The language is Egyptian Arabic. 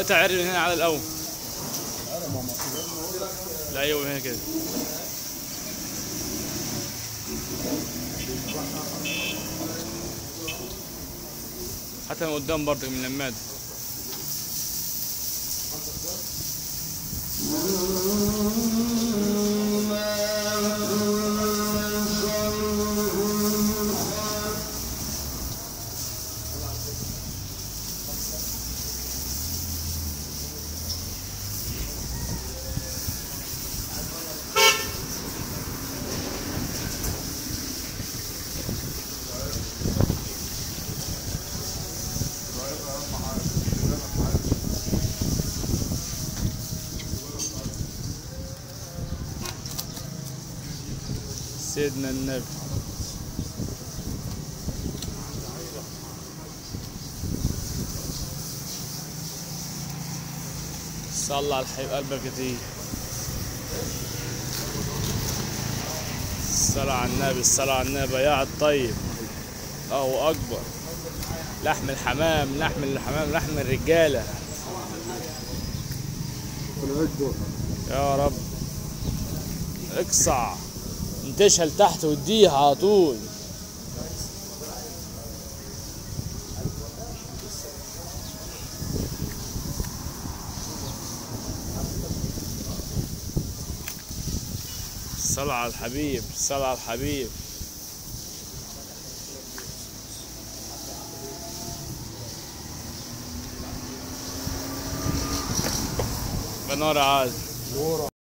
دلوقتي عرض من هنا على الاول لا ايوه هنا كده حتى من قدام برضه من لماد سيدنا النبي صلى على الحبيب قلبك كتير الصلاة على النبي الصلاة على النبي يا الطيب الله أكبر لحم الحمام لحم الحمام لحم الرجالة يا رب اقصع انتشها لتحت واديها على طول الصلاة على الحبيب الصلاة على الحبيب بنور عاد